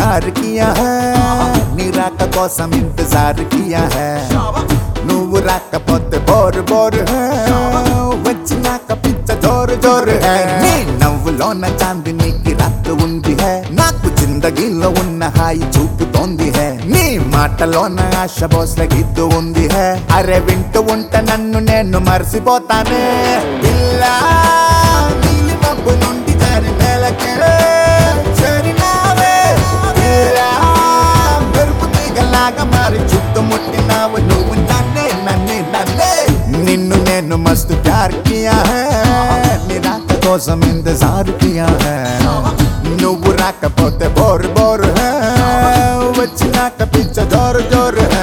ప్యార్ Kia high నీ రాక కోసం ఇంతజార్ కియా హై నువ్వు రాకపోతే బోర్ బోర్ హై వచ్చినాక పిచ్చ జోరు జోరు హై నీ నవ్వులోన చాందినికి రాత్తు ఉంది హై నాకు జిందగీలో ఉన్న హాయి చూపుతోంది హై నీ మాటలోన ఆశ బోస్ల గీతు ఉంది హై అరే వింటూ ఉంటే నన్ను నేను మర్చిపోతానే పిల్లా నీలి మబ్బు నుండి జారి నేలకే చేరినావే పిల్లా మెరుపు తీగలాగా మారి చుట్టుముట్టినావు నువ్వు నన్నే నన్నే నన్నే నిన్ను నేను మస్తు ప్యార్ కియా హై నీ రాక కోసం ఇంతజారు కియా హై నువ్వు రాకపోతే బోర్ బోర్ హై వచ్చినాక పిచ్చ జోరు జోరు హై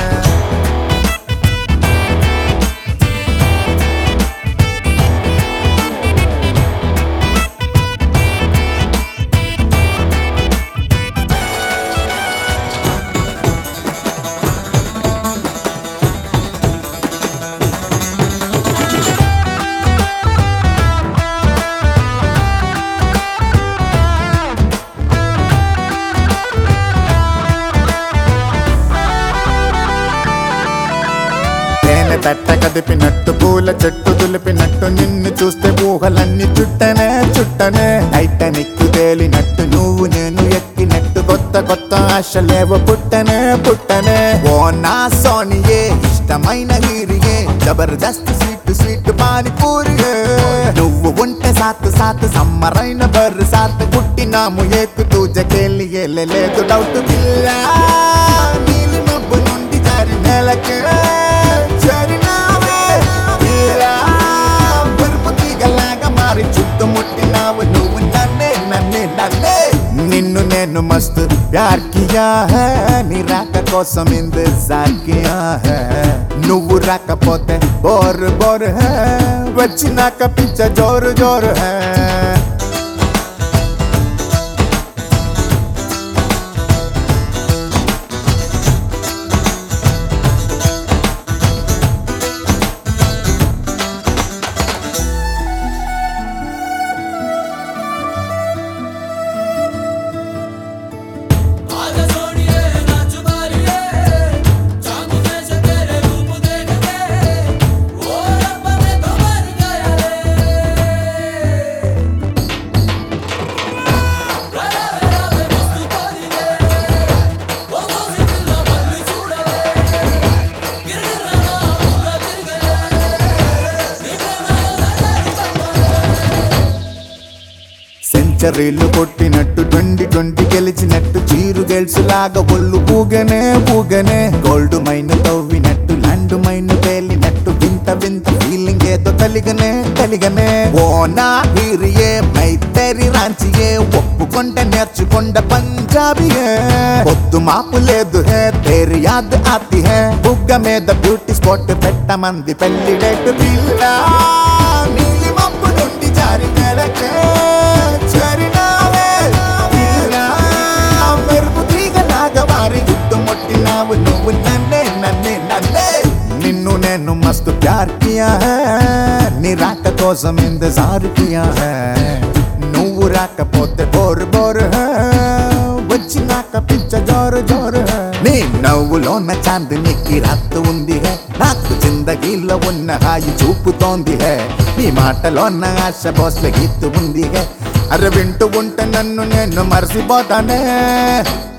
తేనె తట్ట కదిపినట్టు పూల చెట్టు దులిపినట్టు నిన్ను చూస్తే ఊహలన్నీ చుట్టనే చుట్టనే టైటానిక్ తేలినట్టు నువ్వు నేను ఎక్కినట్టు కొత్త కొత్త ఆశలేవో పుట్టనే పుట్టనే ఓ నా సోనియే ఇష్టమైన హీరియే జబర్దస్త్ స్వీట్ స్వీట్ పానీపూరియే నువ్వు ఉంటే సాత్ సాత్ సమ్మరైన బర్రు సాత్ పుట్టినాము ఏకు తూజకెళ్ళి లేదు డౌట్ పిల్లా నీలి మబ్బు నుండి జారి నెలకే చేరినావే తీరా మెరుపు తీగలాగా మారి చుట్టుముట్టినావు నువ్వు నన్నే నన్నే నన్నే నిన్ను నేను మస్తు ప్యార్ కియా హై నీ రాక కోసం ఇంతజార్ కియా హై నువ్వు రాకపోతే బోర్ బోర్ హై వచ్చినాక పిచ్చ జోరు జోరు హై आजा सोनिए नाच मारिए चांद जैसे तेरे रूप देख के ओ रब्बा मैं तो मर गया रे राजा राजा मस्त पारिए ओ मौसी दिल बल्ली చూడవే గిరగిరనా పూరా తిరగలే సెంచరీలు కొట్టినట్టు ట్వంటీ ట్వంటీ గెలిచినట్టు చీరు గెలిచి లాగా ఒళ్ళు పూగనే పూగనే గోల్డ్ మైన్ తవ్వినట్టు ల్యాండ్ మైన్ తేలినట్టు వింత వింత ఫీలింగ్ ఏదో కలిగనే కలిగనే ఓ నా హీరియే మైతేరి రాంచియే ఒప్పుకొండ నేర్చుకొండ పంజాబీయే పొద్దు మాపు లేదు హే తేరి యాద్ ఆతి హే బుగ్గ మీద బ్యూటీ స్పాట్ పెట్టమంది పెళ్లి డేట్ పిల్ల నీలి మబ్బు నుండి జారి నెలకే చేరినావే తీరా మెరుపు తీగ నాగవారి చుట్టుముట్టినావు నువ్వు నన్నే నన్నే నన్నే నిన్ను నేను మస్తు ప్యార్ కియా హై నీ రాక కోసం ఇంతజారు కియా హై నువ్వు రాకపోతే బోర్ బోర్ హై వచ్చినాక పిచ్చ జోరు జోరు హై నీ నవ్వులోన చాందినికి రాత్తు ఉంది హే నాకు జిందగీలో ఉన్న హాయి చూపుతోంది హే నీ మాటలోన ఆశ బోస్ల గీతు ఉంది హే అరే వింటూ ఉంటే నన్ను నేను మర్చిపోతానే